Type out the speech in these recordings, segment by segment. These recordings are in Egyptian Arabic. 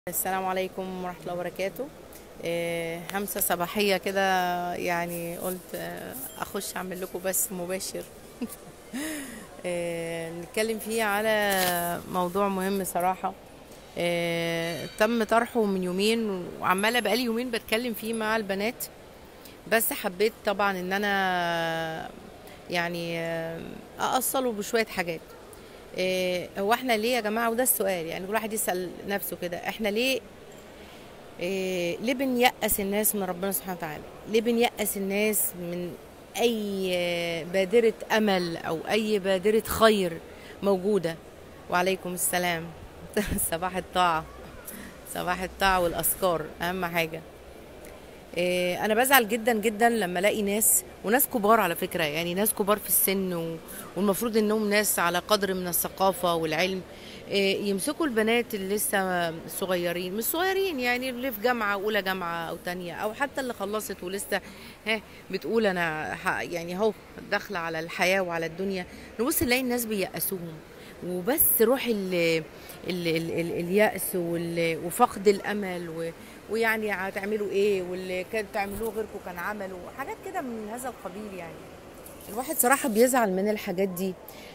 السلام عليكم ورحمة الله وبركاته آه، همسة صباحية كده يعني قلت آه، أخش أعمل لكم بس مباشر آه، نتكلم فيه على موضوع مهم صراحة آه، تم طرحه من يومين وعمالة بقالي يومين بتكلم فيه مع البنات بس حبيت طبعا ان انا يعني آه، اصله بشوية حاجات إيه هو احنا ليه يا جماعه وده السؤال يعني كل واحد يسال نفسه كده احنا ليه إيه ليه بنيأس الناس من ربنا سبحانه وتعالى ليه بنيأس الناس من اي بادره امل او اي بادره خير موجوده وعليكم السلام صباح الطاعه صباح الطاعه والاذكار اهم حاجه إيه، انا بزعل جدا جدا لما الاقي ناس وناس كبار على فكره يعني ناس كبار في السن و- والمفروض انهم ناس على قدر من الثقافه والعلم إيه، يمسكوا البنات اللي لسه صغيرين مش صغيرين يعني اللي في جامعه اولى جامعه او تانية او حتى اللي خلصت ولسه ها بتقول انا ح- يعني اهو داخله على الحياه وعلى الدنيا نبص نلاقي الناس بيأسوهم وبس روح ال ال ال ال اليأس وال- وفقد الامل و ويعني هتعملوا ايه واللي كان تعملوه غيركم كان عملوا حاجات كده من هذا القبيل يعني الواحد صراحة بيزعل من الحاجات دي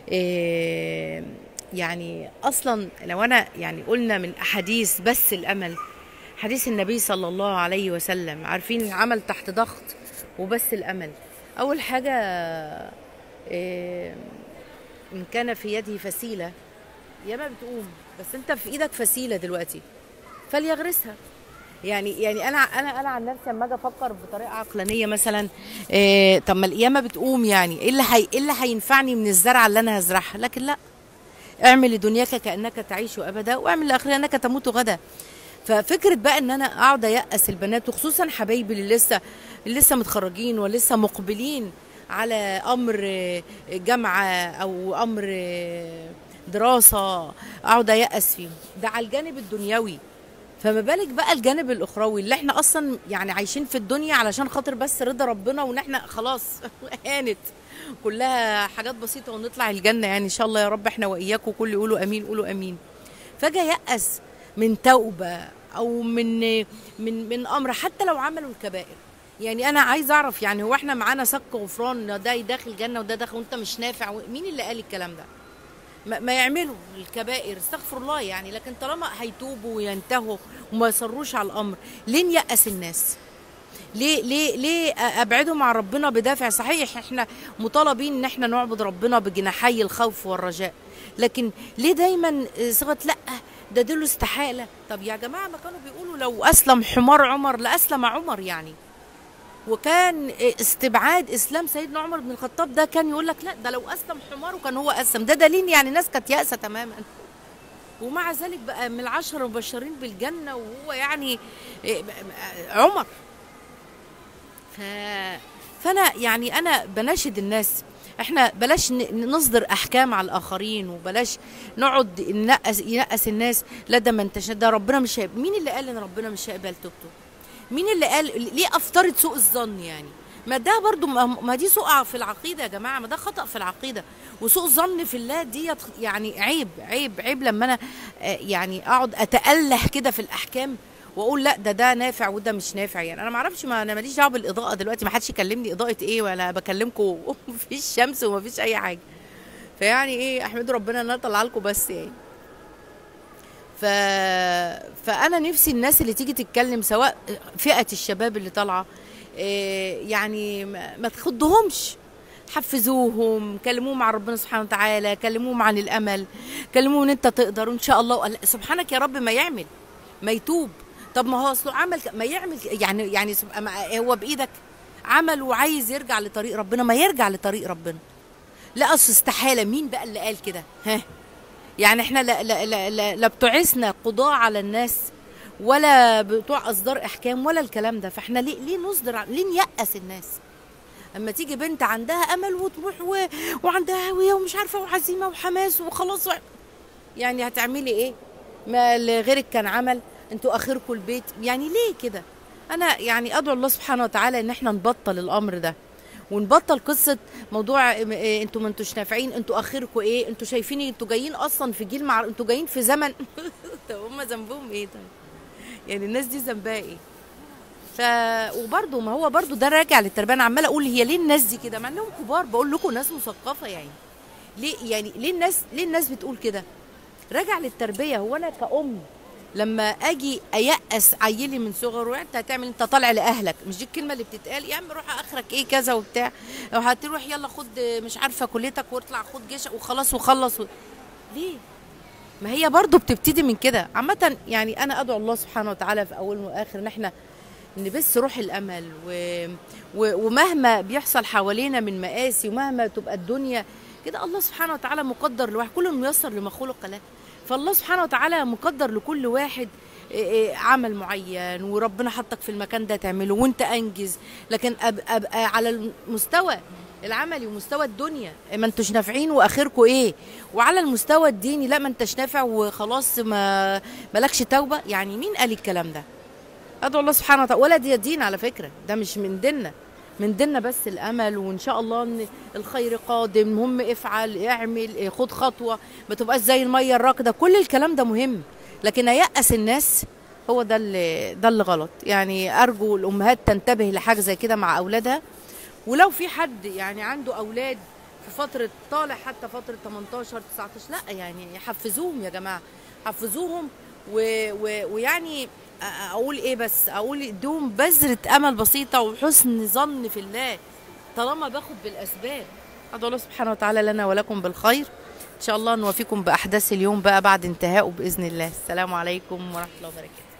إيه يعني اصلا لو انا يعني قلنا من احاديث بس الامل حديث النبي صلى الله عليه وسلم عارفين العمل تحت ضغط وبس الامل اول حاجة إيه ان كان في يده فسيلة ياما بتقوم بس انت في ايدك فسيلة دلوقتي فليغرسها يعني يعني انا انا انا عن نفسي لما اجي افكر بطريقه عقلانيه مثلا إيه طب ما القيامه بتقوم يعني ايه اللي هي ايه اللي هينفعني من الزرعه اللي انا هزرعها لكن لا اعمل لدنياك كانك تعيش ابدا واعمل لاخرك انك تموت غدا ففكره بقى ان انا اقعد ايأس البنات وخصوصا حبايبي اللي لسه اللي لسه متخرجين ولسه مقبلين على امر آه، جامعه او امر آه، دراسه اقعد ايأس فيهم ده على الجانب الدنيوي فما بالك بقى الجانب الاخروي اللي احنا اصلا يعني عايشين في الدنيا علشان خاطر بس رضا ربنا وان احنا خلاص هانت كلها حاجات بسيطه ونطلع الجنه يعني ان شاء الله يا رب احنا واياكم كل يقولوا امين قولوا امين فجاه يأس من توبه او من من من امر حتى لو عملوا الكبائر يعني انا عايز اعرف يعني هو احنا معانا سك غفران ده داخل جنه وده داخل وانت مش نافع مين اللي قال الكلام ده ما ما يعملوا الكبائر استغفر الله يعني لكن طالما هيتوبوا وينتهوا وما يصروش على الامر ليه نيأس الناس ليه ليه ليه ابعدهم عن ربنا بدافع صحيح احنا مطالبين ان احنا نعبد ربنا بجناحي الخوف والرجاء لكن ليه دايما صيغه لا ده دول استحاله طب يا جماعه ما كانوا بيقولوا لو اسلم حمار عمر لاسلم عمر يعني وكان استبعاد اسلام سيدنا عمر بن الخطاب ده كان يقول لك لا ده لو اسلم حماره كان هو اسلم ده دليل يعني ناس كانت يائسه تماما ومع ذلك بقى من العشرة المبشرين بالجنة وهو يعني إيه، عمر ف... فأنا يعني أنا بناشد الناس احنا بلاش ن- نصدر احكام على الاخرين وبلاش نقعد ننقس ينقس الناس لا ده ما انتش ده ربنا مش هيقبل مين اللي قال ان ربنا مش هيقبل توبته مين اللي قال ليه افترض سوء الظن يعني ما ده برضو ما ما دي سوء في العقيده يا جماعه ما ده خطا في العقيده وسوء الظن في الله دي يعني عيب عيب عيب لما انا آه، يعني اقعد اتاله كده في الاحكام واقول لا ده ده نافع وده مش نافع يعني انا ما اعرفش ما انا ماليش دعوه بالاضاءه دلوقتي ما حدش يكلمني اضاءه ايه ولا بكلمكم مفيش شمس ومفيش اي حاجه فيعني ايه احمدوا ربنا ان انا طلع لكم بس يعني ف... فانا نفسي الناس اللي تيجي تتكلم سواء فئه الشباب اللي طالعه إيه، يعني ما ما تخضهمش حفزوهم كلموهم عن ربنا سبحانه وتعالى كلموهم عن الامل كلموهم ان انت تقدر وان شاء الله وقال- سبحانك يا رب ما يعمل ما يتوب طب ما هو اصله عمل ك- ما يعمل ك- يعني يعني سب- ما- هو بايدك عمل وعايز يرجع لطريق ربنا ما يرجع لطريق ربنا لا اصل استحاله مين بقى اللي قال كده ها يعني احنا لا لا لا, لا, لا بتوعسنا قضاء على الناس ولا بتوع اصدار احكام ولا الكلام ده فاحنا ليه ليه نصدر ع- ليه نيأس الناس اما تيجي بنت عندها امل وتروح و... وعندها هويه ومش عارفه وعزيمه وحماس وخلاص و... يعني هتعملي ايه ما اللي غيرك كان عمل انتوا اخركم البيت يعني ليه كده انا يعني ادعو الله سبحانه وتعالى ان احنا نبطل الامر ده ونبطل قصه موضوع إيه انتوا ما انتوش نافعين انتوا اخركم ايه انتوا شايفين انتوا جايين اصلا في جيل مع انتوا جايين في زمن طب هم ذنبهم ايه طيب يعني الناس دي ذنبها ايه ف وبرده ما هو برده ده راجع للتربيه انا عماله اقول هي ليه الناس دي كده مع انهم كبار بقول لكم ناس مثقفه يعني ليه يعني ليه الناس ليه الناس بتقول كده راجع للتربيه هو انا كأم لما اجي ايأس عيلي من صغره انت هتعمل انت طالع لاهلك مش دي الكلمه اللي بتتقال يا عم روح اخرك ايه كذا وبتاع لو هتروح يلا خد مش عارفه كليتك واطلع خد جيشك وخلاص وخلص و... ليه ما هي برضو بتبتدي من كده عامة يعني أنا أدعو الله سبحانه وتعالى في أول وآخر إن إحنا نبث روح الأمل و... و... ومهما بيحصل حوالينا من مآسي ومهما تبقى الدنيا كده الله سبحانه وتعالى مقدر لواحد كل ميسر لما خلق له فالله سبحانه وتعالى مقدر لكل واحد إيه إيه عمل معين وربنا حطك في المكان ده تعمله وانت انجز لكن أب ابقى على المستوى العملي ومستوى الدنيا ما انتوش نافعين واخركم ايه وعلى المستوى الديني لا ما انتش نافع وخلاص ما مالكش توبه يعني مين قال الكلام ده ادعو الله سبحانه وتعالى ولا دي دين على فكره ده مش من ديننا من ديننا بس الامل وان شاء الله ان الخير قادم المهم افعل اعمل خد خطوه ما تبقاش زي الميه الراكده كل الكلام ده مهم لكن ايأس الناس هو ده اللي ده اللي غلط يعني ارجو الامهات تنتبه لحاجه زي كده مع اولادها ولو في حد يعني عنده اولاد في فتره طالع حتى فتره 18 19 لا يعني حفزوهم يا جماعه حفزوهم و و ويعني اقول ايه بس اقول ادوهم بذره امل بسيطه وحسن ظن في الله طالما باخد بالاسباب ادعو الله سبحانه وتعالى لنا ولكم بالخير ان شاء الله نوافيكم باحداث اليوم بقى بعد انتهائه باذن الله السلام عليكم ورحمه الله وبركاته